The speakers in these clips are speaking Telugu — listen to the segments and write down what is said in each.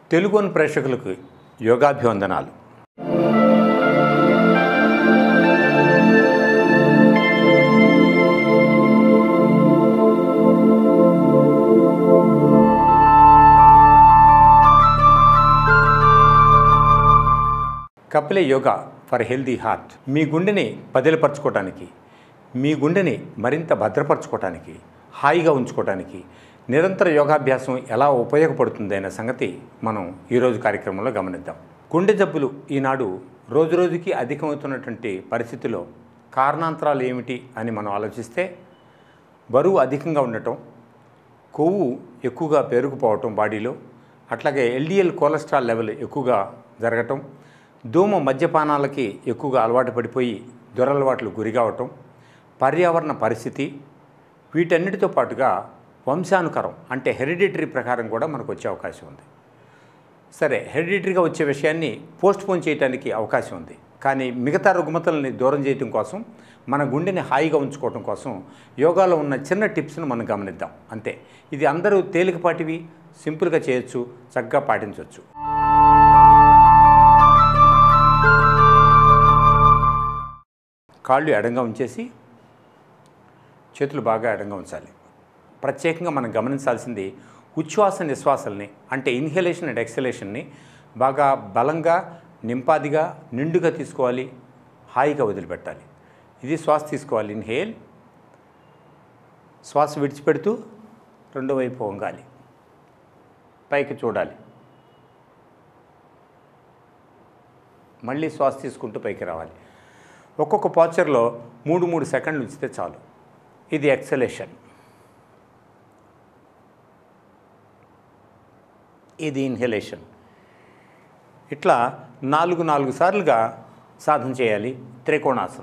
తెలుగుని ప్రేక్షకులకు యోగాభివందనాలు కపిలే యోగా ఫర్ హెల్దీ హార్ట్ మీ గుండెని పదిలపరచుకోవటానికి మీ గుండెని మరింత భద్రపరచుకోవటానికి హాయిగా ఉంచుకోవటానికి నిరంతర యోగాభ్యాసం ఎలా ఉపయోగపడుతుంది అనే సంగతి మనం ఈరోజు కార్యక్రమంలో గమనిద్దాం గుండె జబ్బులు ఈనాడు రోజురోజుకి అధికమవుతున్నటువంటి పరిస్థితిలో కారణాంతరాలు ఏమిటి అని మనం ఆలోచిస్తే బరువు అధికంగా ఉండటం కొవ్వు ఎక్కువగా పేరుకుపోవటం బాడీలో అట్లాగే ఎల్డిఎల్ కొలెస్ట్రాల్ లెవెల్ ఎక్కువగా జరగటం ధూమ మద్యపానాలకి ఎక్కువగా అలవాటు పడిపోయి దురలవాట్లు గురి కావటం పర్యావరణ పరిస్థితి వీటన్నిటితో పాటుగా వంశానుకరం అంటే హెరిడిటరీ ప్రకారం కూడా మనకు వచ్చే అవకాశం ఉంది సరే హెరిడిటరీగా వచ్చే విషయాన్ని పోస్ట్ పోన్ చేయడానికి అవకాశం ఉంది కానీ మిగతా రుగ్మతల్ని దూరం చేయడం కోసం మన గుండెని హాయిగా ఉంచుకోవడం కోసం యోగాలో ఉన్న చిన్న టిప్స్ను మనం గమనిద్దాం అంతే ఇది అందరూ తేలికపాటివి సింపుల్గా చేయొచ్చు చక్కగా పాటించవచ్చు కాళ్ళు ఎడంగా ఉంచేసి చేతులు బాగా ఎడంగా ఉంచాలి ప్రత్యేకంగా మనం గమనించాల్సింది ఉచ్ఛ్వాస నిశ్వాసల్ని అంటే ఇన్హలేషన్ అండ్ ఎక్సలేషన్ని బాగా బలంగా నింపాదిగా నిండుగా తీసుకోవాలి హాయిగా వదిలిపెట్టాలి ఇది శ్వాస తీసుకోవాలి ఇన్హేల్ శ్వాస విడిచిపెడుతూ రెండో వైపు వంగాలి పైకి చూడాలి మళ్ళీ శ్వాస తీసుకుంటూ పైకి రావాలి ఒక్కొక్క పాచర్లో మూడు మూడు సెకండ్లు ఉంచితే చాలు ఇది ఎక్సలేషన్ ఇది ఇన్హలేషన్ ఇట్లా నాలుగు నాలుగు సార్లుగా సాధన చేయాలి త్రికోణాసనం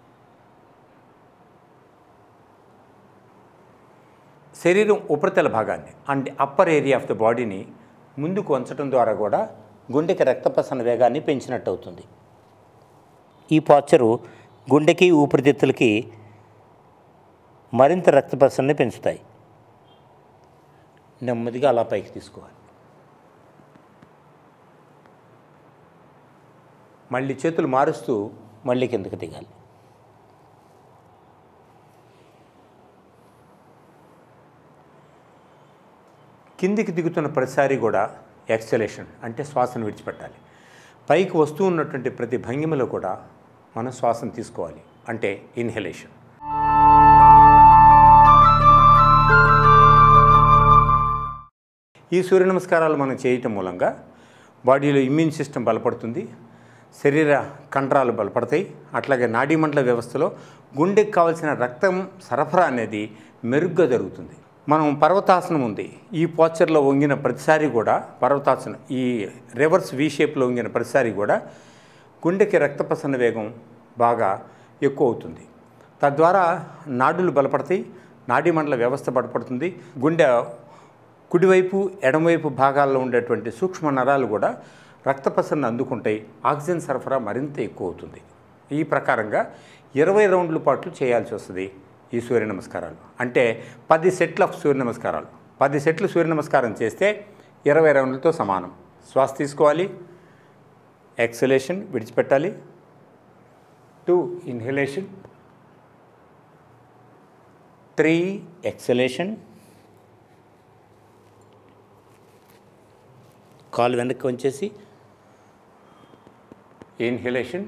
శరీరం ఉపరితల భాగాన్ని అంటే అప్పర్ ఏరియా ఆఫ్ ద బాడీని ముందుకు వంచడం ద్వారా కూడా గుండెకి రక్త ప్రసరణ వేగాన్ని పెంచినట్టు అవుతుంది ఈ పాచరు గుండెకి ఊపిరితిత్తులకి మరింత రక్త ప్రసరణని పెంచుతాయి నెమ్మదిగా అలా పైకి తీసుకోవాలి మళ్ళీ చేతులు మారుస్తూ మళ్ళీ కిందకి దిగాలి కిందికి దిగుతున్న ప్రతిసారి కూడా ఎక్సలేషన్ అంటే శ్వాసను విడిచిపెట్టాలి పైకి వస్తూ ఉన్నటువంటి ప్రతి భంగిమలో కూడా మనం శ్వాసను తీసుకోవాలి అంటే ఇన్హలేషన్ ఈ సూర్య నమస్కారాలు మనం చేయటం మూలంగా బాడీలో ఇమ్యూన్ సిస్టమ్ బలపడుతుంది శరీర కండరాలు బలపడతాయి అట్లాగే నాడీమండల వ్యవస్థలో గుండెకి కావాల్సిన రక్తం సరఫరా అనేది మెరుగ్గా జరుగుతుంది మనం పర్వతాసనం ఉంది ఈ పోస్చర్లో వంగిన ప్రతిసారి కూడా పర్వతాసనం ఈ రివర్స్ వి షేప్లో వంగిన ప్రతిసారి కూడా గుండెకి రక్త ప్రసరణ వేగం బాగా ఎక్కువ అవుతుంది తద్వారా నాడులు బలపడతాయి నాడీమండల వ్యవస్థ బలపడుతుంది గుండె కుడివైపు ఎడమవైపు భాగాల్లో ఉండేటువంటి సూక్ష్మ నరాలు కూడా రక్త ప్రసరణ అందుకుంటాయి ఆక్సిజన్ సరఫరా మరింత ఎక్కువ అవుతుంది ఈ ప్రకారంగా ఇరవై రౌండ్ల పాటు చేయాల్సి వస్తుంది ఈ సూర్య నమస్కారాలు అంటే పది సెట్ల సూర్య నమస్కారాలు పది సెట్లు సూర్య నమస్కారం చేస్తే ఇరవై రౌండ్లతో సమానం శ్వాస తీసుకోవాలి ఎక్సలేషన్ విడిచిపెట్టాలి టూ ఇన్హలేషన్ త్రీ ఎక్సలేషన్ కాలు వెనక్కి వంచేసి ఇన్హలేషన్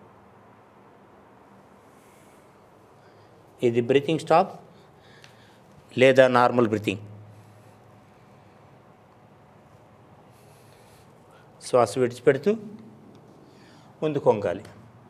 ఇది బ్రీతింగ్ స్టాప్ లేదా నార్మల్ బ్రీతింగ్ శ్వాస విడిచిపెడుతూ ముందుకు వంగాలి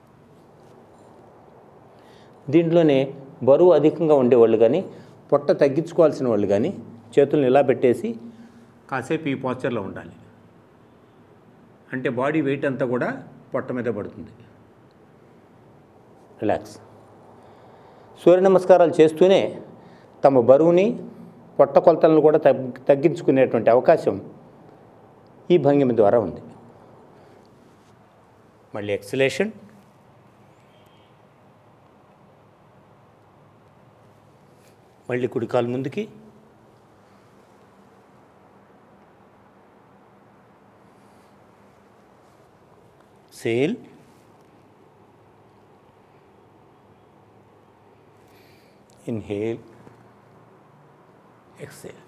దీంట్లోనే బరువు అధికంగా ఉండేవాళ్ళు కానీ పొట్ట తగ్గించుకోవాల్సిన వాళ్ళు కానీ చేతులను ఇలా పెట్టేసి కాసేపు ఈ పోస్చర్లో ఉండాలి అంటే బాడీ వెయిట్ అంతా కూడా పొట్ట మీద పడుతుంది రిలాక్స్ సూర్య నమస్కారాలు చేస్తూనే తమ బరువుని పొట్ట కొలతలను కూడా తగ్ తగ్గించుకునేటువంటి అవకాశం ఈ భంగిమ ద్వారా ఉంది మళ్ళీ ఎక్సలేషన్ మళ్ళీ కుడికాలు ముందుకి ఎక్సేల్ ఇన్హేల్ ఎక్సేల్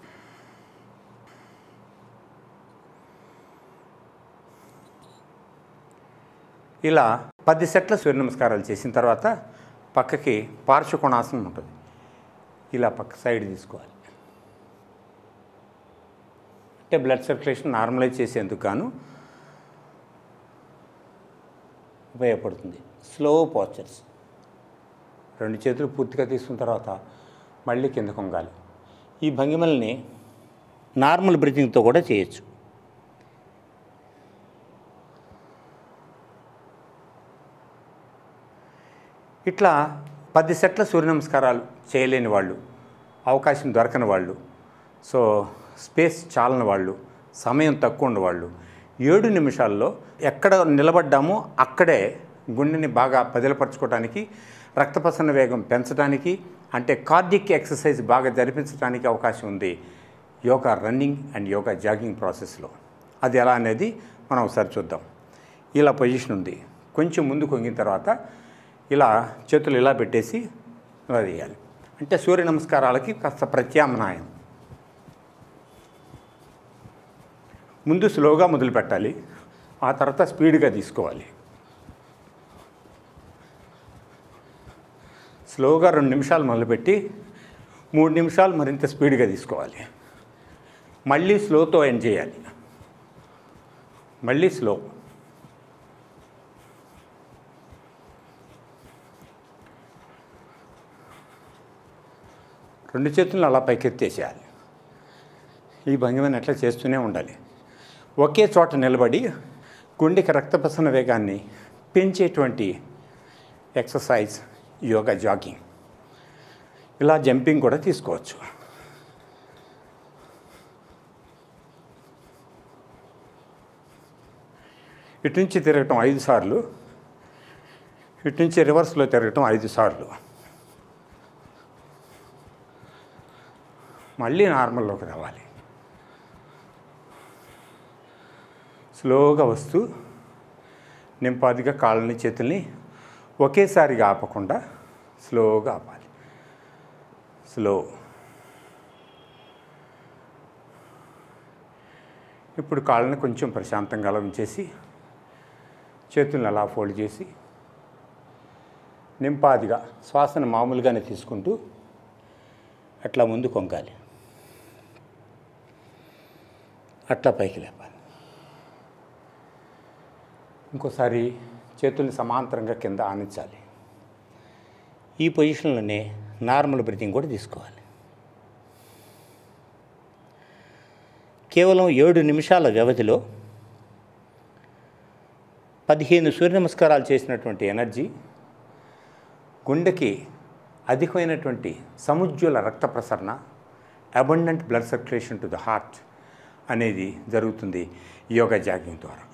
ఇలా పది సెట్ల సూర్య నమస్కారాలు చేసిన తర్వాత పక్కకి పార్శ్వకోణాసనం ఉంటుంది ఇలా పక్క సైడ్ తీసుకోవాలి అంటే బ్లడ్ సర్క్యులేషన్ నార్మలైజ్ చేసేందుకు గాను ఉపయోగపడుతుంది స్లో పోచర్స్ రెండు చేతులు పూర్తిగా తీసుకున్న తర్వాత మళ్ళీ కింద కొంగాలి ఈ భంగిమల్ని నార్మల్ బ్రీతింగ్తో కూడా చేయొచ్చు ఇట్లా పది సెట్ల సూర్య నమస్కారాలు చేయలేని వాళ్ళు అవకాశం దొరకని వాళ్ళు సో స్పేస్ చాలని వాళ్ళు సమయం తక్కువ ఉన్నవాళ్ళు ఏడు నిమిషాల్లో ఎక్కడ నిలబడ్డామో అక్కడే గుండెని బాగా పదిలపరచుకోవడానికి రక్త ప్రసరణ వేగం పెంచడానికి అంటే కార్డిక్ ఎక్సర్సైజ్ బాగా జరిపించడానికి అవకాశం ఉంది yoga running and yoga jogging ప్రాసెస్లో అది ఎలా అనేది మనం ఒకసారి చూద్దాం ఇలా పొజిషన్ ఉంది కొంచెం ముందు కొంగిన తర్వాత ఇలా చేతులు ఇలా పెట్టేసి ఇలా తీయాలి అంటే సూర్య నమస్కారాలకి కాస్త ప్రత్యామ్నాయం ముందు స్లోగా మొదలు పెట్టాలి ఆ తర్వాత స్పీడ్గా తీసుకోవాలి స్లోగా రెండు నిమిషాలు మొదలుపెట్టి మూడు నిమిషాలు మరింత స్పీడ్గా తీసుకోవాలి మళ్ళీ స్లోతో ఎండ్ చేయాలి మళ్ళీ స్లో రెండు చేతులను అలా పైకెత్తేసేయాలి ఈ భంగిమని ఎట్లా చేస్తూనే ఉండాలి ఒకే చోట నిలబడి గుండెకి రక్త ప్రసరణ వేగాన్ని పెంచేటువంటి ఎక్సర్సైజ్ యోగా జాగింగ్ ఇలా జంపింగ్ కూడా తీసుకోవచ్చు ఇటు నుంచి తిరగటం ఐదు సార్లు ఇటు నుంచి రివర్స్లో తిరగటం ఐదు సార్లు మళ్ళీ నార్మల్లోకి రావాలి స్లోగా వస్తూ నింపాదిగా కాళ్ళని చేతుల్ని ఒకేసారిగా ఆపకుండా స్లోగా ఆపాలి స్లో ఇప్పుడు కాళ్ళని కొంచెం ప్రశాంతంగా అలా ఉంచేసి చేతులను అలా ఫోల్డ్ చేసి నింపాదిగా శ్వాసను మామూలుగానే తీసుకుంటూ అట్లా ముందు కొంగాలి అట్లా పైకి లేపాలి ఇంకోసారి చేతుల్ని సమాంతరంగా కింద ఆనించాలి ఈ పొజిషన్లోనే నార్మల్ బ్రీతింగ్ కూడా తీసుకోవాలి కేవలం ఏడు నిమిషాల వ్యవధిలో పదిహేను సూర్య నమస్కారాలు చేసినటువంటి ఎనర్జీ గుండెకి అధికమైనటువంటి సముజ్వల రక్త ప్రసరణ abundant blood circulation to the heart అనేది జరుగుతుంది యోగా జాగింగ్ ద్వారా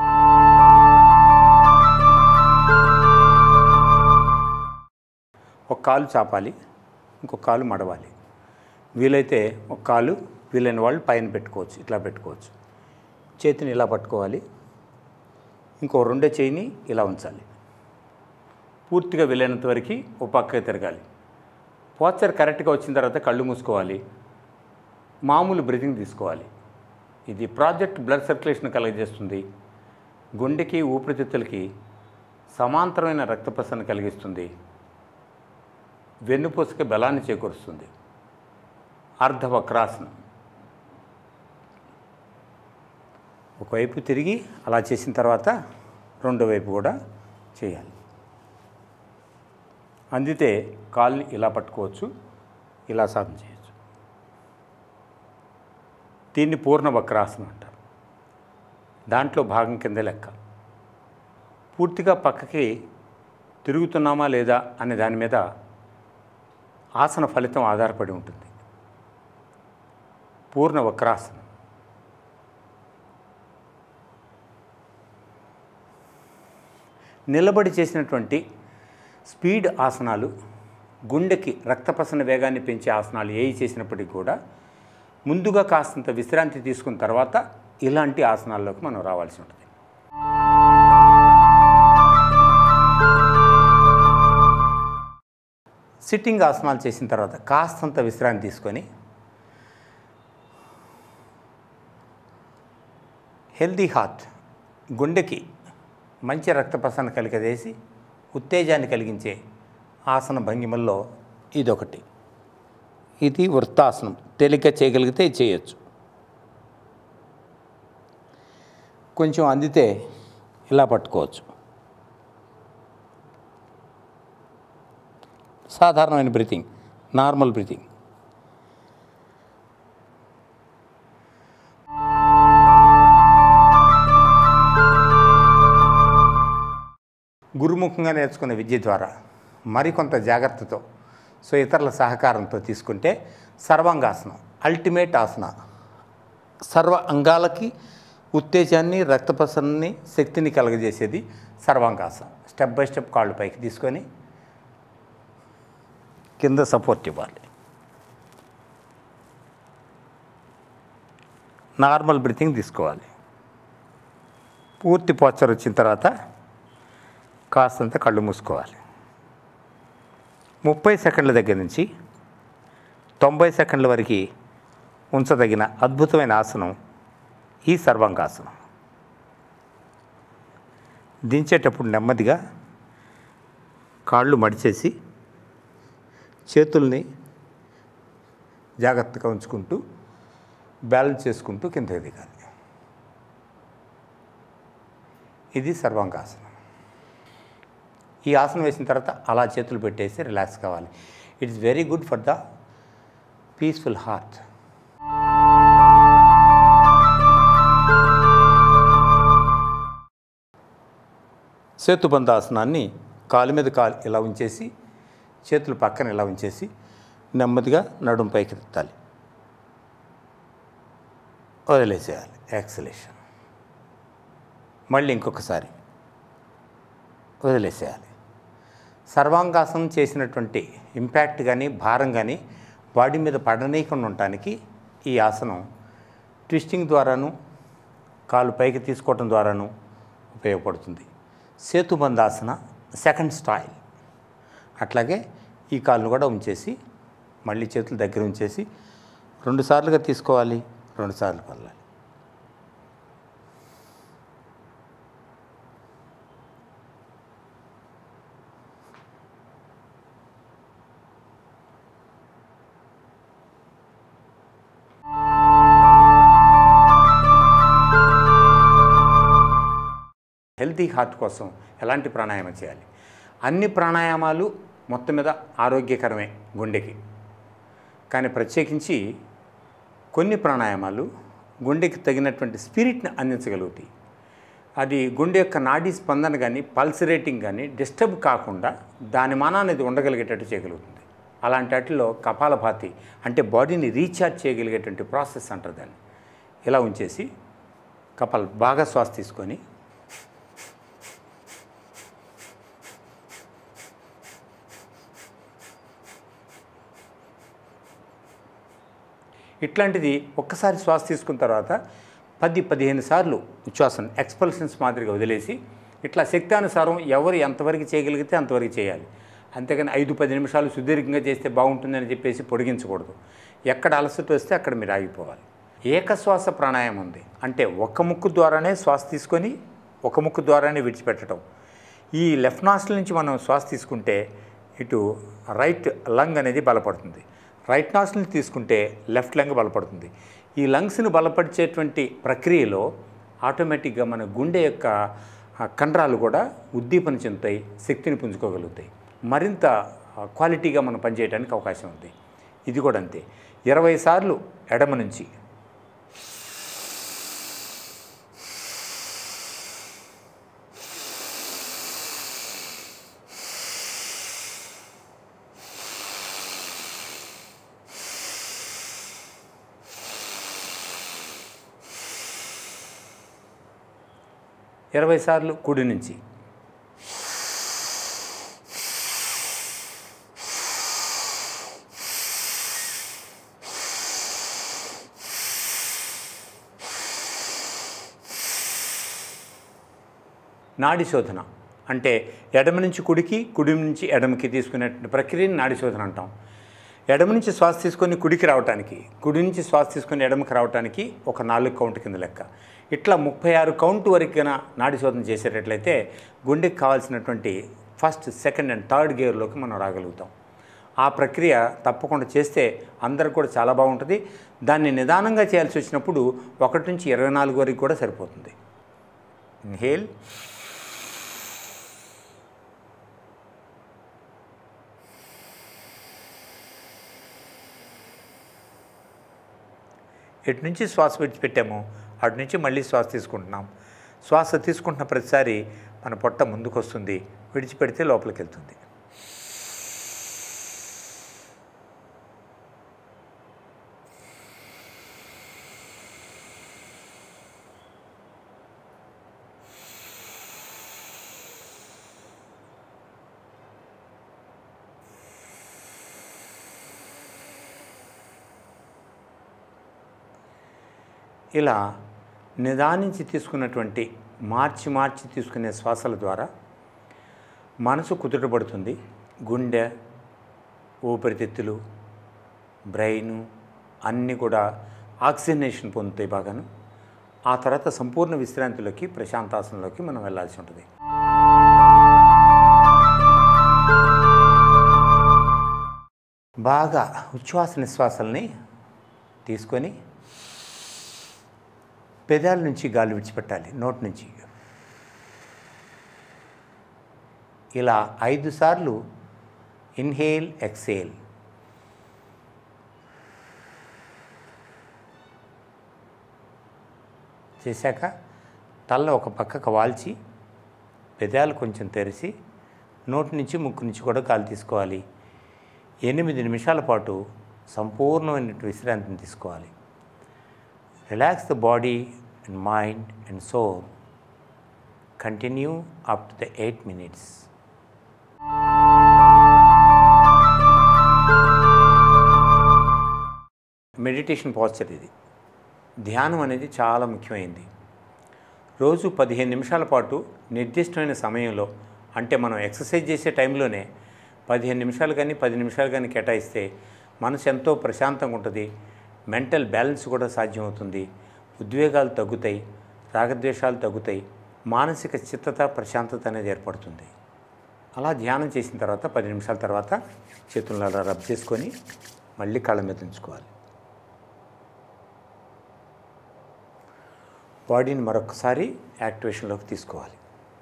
ఒక కాలు చాపాలి ఇంకొక కాలు మడవాలి వీలైతే ఒక కాలు వీలైన వాళ్ళు పైన పెట్టుకోవచ్చు ఇట్లా పెట్టుకోవచ్చు చేతిని ఇలా పట్టుకోవాలి ఇంకో రెండో చేయిని ఇలా ఉంచాలి పూర్తిగా వీలైనంత వరకు ఓ పక్కకి తిరగాలి పోస్చర్ కరెక్ట్గా వచ్చిన తర్వాత కళ్ళు మూసుకోవాలి మామూలు బ్రీతింగ్ తీసుకోవాలి ఇది ప్రాజెక్ట్ బ్లడ్ సర్క్యులేషన్ కలుగజేస్తుంది గుండెకి ఊపిరితిత్తులకి సమాంతరమైన రక్త ప్రసరణ కలిగిస్తుంది వెన్నుపూసకి బలాన్ని చేకూరుస్తుంది అర్ధవక్రాసనం ఒకవైపు తిరిగి అలా చేసిన తర్వాత రెండో వైపు కూడా చేయాలి అందితే కాల్ని ఇలా పట్టుకోవచ్చు ఇలా సాధన చేయొచ్చు దీన్ని పూర్ణ వక్రాసనం అంటారు దాంట్లో భాగం కింద లెక్క పూర్తిగా పక్కకి తిరుగుతున్నామా లేదా అనే దాని మీద ఆసన ఫలితం ఆధారపడి ఉంటుంది పూర్ణ వక్రాసనం నిలబడి చేసినటువంటి స్పీడ్ ఆసనాలు గుండెకి రక్త ప్రసరణ వేగాన్ని పెంచే ఆసనాలు ఏవి చేసినప్పటికీ కూడా ముందుగా కాస్తంత విశ్రాంతి తీసుకున్న తర్వాత ఇలాంటి ఆసనాల్లోకి మనం రావాల్సి ఉంటుంది సిట్టింగ్ ఆసనాలు చేసిన తర్వాత కాస్తంత విశ్రాంతి తీసుకొని హెల్దీ హార్ట్ గుండెకి మంచి రక్త ప్రసరణ కలిగజేసి ఉత్తేజాన్ని కలిగించే ఆసన భంగిమల్లో ఇదొకటి ఇది వృత్తాసనం తేలిక చేయగలిగితే చేయొచ్చు కొంచెం అందితే ఇలా పట్టుకోవచ్చు సాధారణమైన బ్రీతింగ్ నార్మల్ బ్రీతింగ్ గురుముఖంగా నేర్చుకున్న విద్య ద్వారా మరికొంత జాగ్రత్తతో సో ఇతరుల సహకారంతో తీసుకుంటే సర్వాంగాసనం అల్టిమేట్ ఆసన సర్వ అంగాలకి ఉత్తేజాన్ని రక్త ప్రసరణని శక్తిని కలగజేసేది సర్వాంగాసనం స్టెప్ బై స్టెప్ కాళ్ళు పైకి తీసుకొని కింద సపోర్ట్ ఇవ్వాలి నార్మల్ బ్రీతింగ్ తీసుకోవాలి పూర్తి పోచర్ వచ్చిన తర్వాత కాస్తంత కళ్ళు మూసుకోవాలి ముప్పై సెకండ్ల దగ్గర నుంచి తొంభై సెకండ్ల వరకు ఉంచదగిన అద్భుతమైన ఆసనం ఈ సర్వాంగాసనం దించేటప్పుడు నెమ్మదిగా కాళ్ళు మడిచేసి చేతుల్ని జాగ్రత్తగా ఉంచుకుంటూ బ్యాలెన్స్ చేసుకుంటూ కిందకి దిగాలి ఇది సర్వాంగాసనం ఈ ఆసనం వేసిన తర్వాత అలా చేతులు పెట్టేసి రిలాక్స్ కావాలి it's very good for the peaceful heart సేతుబంధాసనాన్ని కాలు మీద కాలు ఇలా ఉంచేసి చేతులు పక్కన ఇలా ఉంచేసి నెమ్మదిగా నడుం పైకి ఎత్తాలి వదిలేసేయాలి ఎక్సలేషన్ మళ్ళీ ఇంకొకసారి వదిలేసేయాలి సర్వాంగాసనం చేసినటువంటి ఇంపాక్ట్ కానీ భారం కానీ బాడీ మీద పడనీయకుండా ఉండటానికి ఈ ఆసనం ట్విస్టింగ్ ద్వారాను కాలు పైకి తీసుకోవటం ద్వారాను ఉపయోగపడుతుంది సేతుబంధాసన సెకండ్ స్టైల్ అట్లాగే ఈ కాలును కూడా ఉంచేసి మళ్ళీ చేతులు దగ్గర ఉంచేసి రెండు సార్లుగా తీసుకోవాలి రెండు సార్లు వెళ్ళాలి హెల్తీ హార్ట్ కోసం ఎలాంటి ప్రాణాయామం చేయాలి అన్ని ప్రాణాయామాలు మొత్తం మీద ఆరోగ్యకరమే గుండెకి కానీ ప్రత్యేకించి కొన్ని ప్రాణాయామాలు గుండెకి తగినటువంటి స్పిరిట్ని అందించగలుగుతాయి అది గుండె యొక్క నాడీ స్పందన కానీ పల్స్ రేటింగ్ కానీ డిస్టర్బ్ కాకుండా దాని మానాన్ని అది ఉండగలిగేటట్టు చేయగలుగుతుంది అలాంటి వాటిలో కపాలభాతి అంటే బాడీని రీఛార్జ్ చేయగలిగేటువంటి ప్రాసెస్ అంటారు దాన్ని ఇలా ఉంచేసి కపాల్ బాగా శ్వాస తీసుకొని ఇట్లాంటిది ఒక్కసారి శ్వాస తీసుకున్న తర్వాత పది పదిహేను సార్లు ఉచ్ఛ్వాసన ఎక్స్పల్షన్స్ మాదిరిగా వదిలేసి ఇట్లా శక్తానుసారం ఎవరు ఎంతవరకు చేయగలిగితే అంతవరకు చేయాలి అంతేగాని ఐదు పది నిమిషాలు సుదీర్ఘంగా చేస్తే బాగుంటుందని చెప్పేసి పొడిగించకూడదు ఎక్కడ అలసట వస్తే అక్కడ మీరు ఆగిపోవాలి ఏకశ్వాస ప్రాణాయామం ఉంది అంటే ఒక ముక్కు ద్వారానే శ్వాస తీసుకొని ఒక ముక్కు ద్వారానే విడిచిపెట్టడం ఈ లెఫ్ట్ నాస్టల్ నుంచి మనం శ్వాస తీసుకుంటే ఇటు రైట్ లంగ్ అనేది బలపడుతుంది రైట్ నాస్టల్ నుంచి తీసుకుంటే లెఫ్ట్ లంగ్ బలపడుతుంది ఈ లంగ్స్ని బలపరిచేటువంటి ప్రక్రియలో ఆటోమేటిక్గా మన గుండె యొక్క ఆ, కండరాలు కూడా ఉద్దీపన చెందుతాయి శక్తిని పుంజుకోగలుగుతాయి మరింత ఆ, క్వాలిటీగా మనం పనిచేయడానికి అవకాశం ఉంది ఇది కూడా అంతే ఇరవై సార్లు ఎడమ నుంచి ఇరవై సార్లు కుడి నుంచి నాడి శోధన అంటే ఎడమ నుంచి కుడికి కుడి నుంచి ఎడమకి తీసుకునేటువంటి ప్రక్రియని నాడి శోధన అంటాం ఎడమ నుంచి శ్వాస తీసుకొని కుడికి రావటానికి కుడి నుంచి శ్వాస తీసుకొని ఎడమకి రావటానికి ఒక నాలుగు కౌంట్ కింద లెక్క ఇట్లా ముప్పై ఆరు కౌంట్ వరకు కన్నా నాడి శోధన చేసేటట్లయితే గుండెకి కావాల్సినటువంటి ఫస్ట్ సెకండ్ అండ్ థర్డ్ గేర్లోకి మనం రాగలుగుతాం ఆ ప్రక్రియ తప్పకుండా చేస్తే అందరికి కూడా చాలా బాగుంటుంది దాన్ని నిదానంగా చేయాల్సి వచ్చినప్పుడు ఒకటి నుంచి ఇరవై నాలుగు వరకు కూడా సరిపోతుంది ఇన్హేల్ ఎటు నుంచి శ్వాస విడిచిపెట్టామో అటు నుంచి మళ్ళీ శ్వాస తీసుకుంటున్నాం శ్వాస తీసుకుంటున్న ప్రతిసారి మన పొట్ట ముందుకు వస్తుంది విడిచిపెడితే లోపలికి వెళ్తుంది ఇలా నిదానించి తీసుకున్నటువంటి మార్చి మార్చి తీసుకునే శ్వాసల ద్వారా మనసు కుదుటపడుతుంది గుండె ఊపిరితిత్తులు బ్రెయిన్ అన్నీ కూడా ఆక్సిజనేషన్ పొందుతాయి బాగాను ఆ తర్వాత సంపూర్ణ విశ్రాంతిలోకి ప్రశాంతాసనంలోకి మనం వెళ్ళాల్సి ఉంటుంది బాగా ఉచ్ఛ్వాస నిశ్వాసాలని తీసుకొని పెదాల నుంచి గాలి విడిచిపెట్టాలి నోటి నుంచి ఇలా ఐదు సార్లు ఇన్హేల్ ఎక్సేల్ చేశాక తల్ల ఒక పక్కకు వాల్చి పెదాలు కొంచెం తెరిచి నోటి నుంచి ముక్కు నుంచి కూడా గాలి తీసుకోవాలి ఎనిమిది నిమిషాల పాటు సంపూర్ణమైన విశ్రాంతిని తీసుకోవాలి Relax the body and mind and soul. Continue up to the 8 minutes. Meditation posture ఇది ధ్యానం అనేది చాలా ముఖ్యమైనది రోజు పదిహేను నిమిషాల పాటు నిర్దిష్టమైన సమయంలో అంటే మనం ఎక్సర్సైజ్ చేసే టైంలోనే పదిహేను నిమిషాలు కానీ పది నిమిషాలు కానీ కేటాయిస్తే మనసు ఎంతో ప్రశాంతంగా ఉంటుంది మెంటల్ బ్యాలెన్స్ కూడా సాధ్యమవుతుంది ఉద్వేగాలు తగ్గుతాయి రాగద్వేషాలు తగ్గుతాయి మానసిక చిత్తత ప్రశాంతత అనేది ఏర్పడుతుంది అలా ధ్యానం చేసిన తర్వాత పది నిమిషాల తర్వాత చేతులను అలా రబ్ చేసుకొని మళ్ళీ కళ్ళ మీద ఉంచుకోవాలి బాడీని మరొకసారి యాక్టివేషన్లోకి తీసుకోవాలి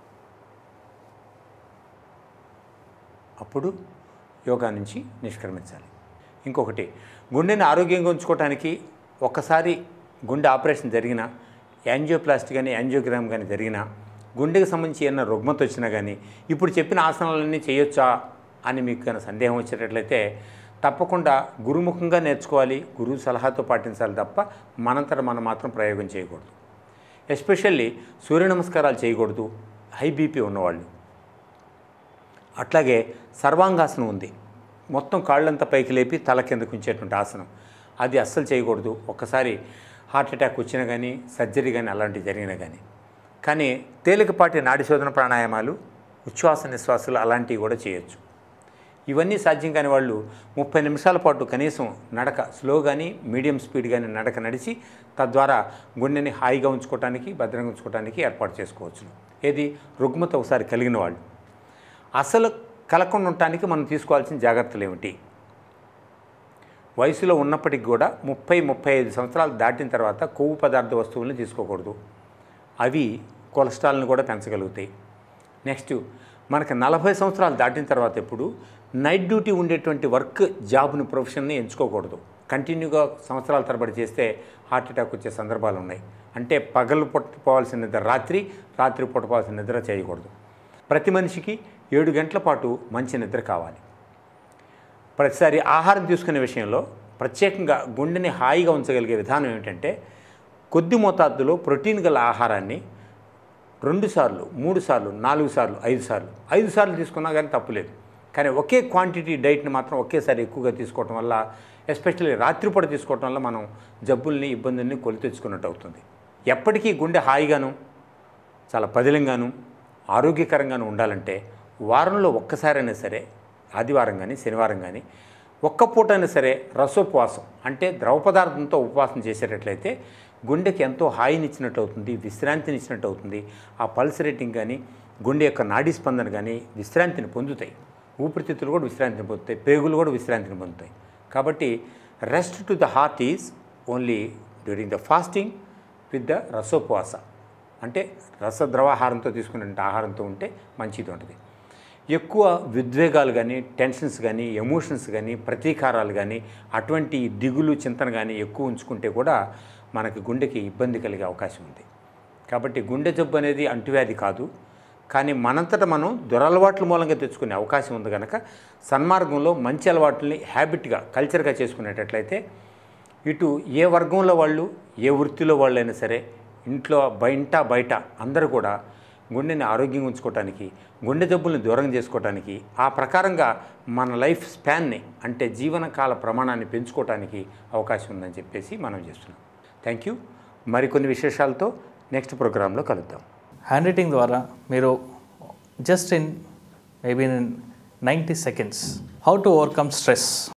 అప్పుడు యోగా నుంచి నిష్క్రమించాలి ఇంకొకటి గుండెని ఆరోగ్యంగా ఉంచుకోవడానికి ఒక్కసారి గుండె ఆపరేషన్ జరిగినా యాంజియోప్లాస్టీ కానీ యాంజియోగ్రామ్ కానీ జరిగినా గుండెకి సంబంధించి ఏమైనా రుగ్మత వచ్చినా కానీ ఇప్పుడు చెప్పిన ఆసనాలన్నీ చేయొచ్చా అని మీకు కనుక సందేహం వచ్చేటట్లయితే తప్పకుండా గురుముఖంగా నేర్చుకోవాలి గురువు సలహాతో పాటించాలి తప్ప మనంతట మనం మాత్రం ప్రయోగం చేయకూడదు ఎస్పెషల్లీ సూర్య నమస్కారాలు చేయకూడదు హై బీపీ ఉన్నవాళ్ళు అట్లాగే సర్వాంగాసనం ఉంది మొత్తం కాళ్ళంతా పైకి లేపి తల కిందకు ఉంచేటువంటి ఆసనం అది అస్సలు చేయకూడదు ఒక్కసారి హార్ట్ అటాక్ వచ్చినా కానీ సర్జరీ కానీ అలాంటివి జరిగినా కానీ కానీ తేలికపాటి నాడి శోధన ప్రాణాయామాలు ఉచ్ఛ్వాస నిశ్వాసాలు అలాంటివి కూడా చేయొచ్చు ఇవన్నీ సాధ్యం కాని వాళ్ళు ముప్పై నిమిషాల పాటు కనీసం నడక స్లో కానీ మీడియం స్పీడ్ కానీ నడక నడిచి తద్వారా గుండెని హాయిగా ఉంచుకోవడానికి భద్రంగా ఉంచుకోవడానికి ఏర్పాటు చేసుకోవచ్చు ఏది రుగ్మత ఒకసారి కలిగిన వాళ్ళు అసలు కలకుండా ఉండటానికి మనం తీసుకోవాల్సిన జాగ్రత్తలు ఏమిటి వయసులో ఉన్నప్పటికీ కూడా ముప్పై ముప్పై ఐదు సంవత్సరాలు దాటిన తర్వాత కొవ్వు పదార్థ వస్తువులను తీసుకోకూడదు అవి కొలెస్ట్రాల్ని కూడా పెంచగలుగుతాయి నెక్స్ట్ మనకి నలభై సంవత్సరాలు దాటిన తర్వాత ఎప్పుడు నైట్ డ్యూటీ ఉండేటువంటి వర్క్ జాబ్ని ప్రొఫెషన్ని ఎంచుకోకూడదు కంటిన్యూగా సంవత్సరాల తరబడి చేస్తే హార్ట్ అటాక్ వచ్చే సందర్భాలు ఉన్నాయి అంటే పగలు పుట్టపోవాల్సిన నిద్ర రాత్రి రాత్రి పుట్టపోవాల్సిన నిద్ర చేయకూడదు ప్రతి మనిషికి ఏడు గంటల పాటు మంచి నిద్ర కావాలి ప్రతిసారి ఆహారం తీసుకునే విషయంలో ప్రత్యేకంగా గుండెని హాయిగా ఉంచగలిగే విధానం ఏమిటంటే కొద్ది మోతాదులో ప్రోటీన్ గల ఆహారాన్ని రెండు సార్లు మూడు సార్లు నాలుగు సార్లు ఐదు సార్లు ఐదు సార్లు తీసుకున్నా కానీ తప్పులేదు కానీ ఒకే క్వాంటిటీ డైట్ని మాత్రం ఒకేసారి ఎక్కువగా తీసుకోవటం వల్ల ఎస్పెషల్లీ రాత్రిపూట తీసుకోవటం వల్ల మనం జబ్బుల్ని ఇబ్బందుల్ని కొని తెచ్చుకున్నట్టు అవుతుంది ఎప్పటికీ గుండె హాయిగాను చాలా పదిలంగాను ఆరోగ్యకరంగాను ఉండాలంటే వారంలో ఒక్కసారైనా సరే ఆదివారం కానీ శనివారం కానీ ఒక్క పూటైనా సరే రసోపవాసం అంటే ద్రవ పదార్థంతో ఉపవాసం చేసేటట్లయితే గుండెకి ఎంతో హాయినిచ్చినట్టు అవుతుంది విశ్రాంతినిచ్చినట్టు అవుతుంది ఆ పల్స్ రేటింగ్ కానీ గుండె యొక్క నాడీ స్పందన కానీ విశ్రాంతిని పొందుతాయి ఊపిరితిత్తులు కూడా విశ్రాంతిని పొందుతాయి పేగులు కూడా విశ్రాంతిని పొందుతాయి కాబట్టి rest to the heart is only during the fasting with the రసోపవాస అంటే రసద్రవాహారంతో తీసుకునే ఆహారంతో ఉంటే మంచిది ఉంటుంది ఎక్కువ విద్వేగాలు కానీ టెన్షన్స్ కానీ ఎమోషన్స్ కానీ ప్రతీకారాలు కానీ అటువంటి దిగులు చింతన కానీ ఎక్కువ ఉంచుకుంటే కూడా మనకి గుండెకి ఇబ్బంది కలిగే అవకాశం ఉంది కాబట్టి గుండె జబ్బు అనేది అంటువ్యాధి కాదు కానీ మనంతట మనం దురలవాట్ల మూలంగా తెచ్చుకునే అవకాశం ఉంది కనుక సన్మార్గంలో మంచి అలవాట్లని హ్యాబిట్గా కల్చర్గా చేసుకునేటట్లయితే ఇటు ఏ వర్గంలో వాళ్ళు ఏ వృత్తిలో వాళ్ళైనా సరే ఇంట్లో బయట బయట అందరూ కూడా గుండెని ఆరోగ్యంగా ఉంచుకోవటానికి గుండె జబ్బుల్ని దూరం చేసుకోవటానికి ఆ ప్రకారంగా మన లైఫ్ స్పాన్ని అంటే జీవనకాల ప్రమాణాన్ని పెంచుకోవటానికి అవకాశం ఉందని చెప్పేసి మనం చేస్తున్నాం థ్యాంక్ యూ మరికొన్ని విశేషాలతో నెక్స్ట్ ప్రోగ్రాంలో కలుద్దాం హ్యాండ్ రైటింగ్ ద్వారా మీరు just in maybe in ninety seconds how to overcome stress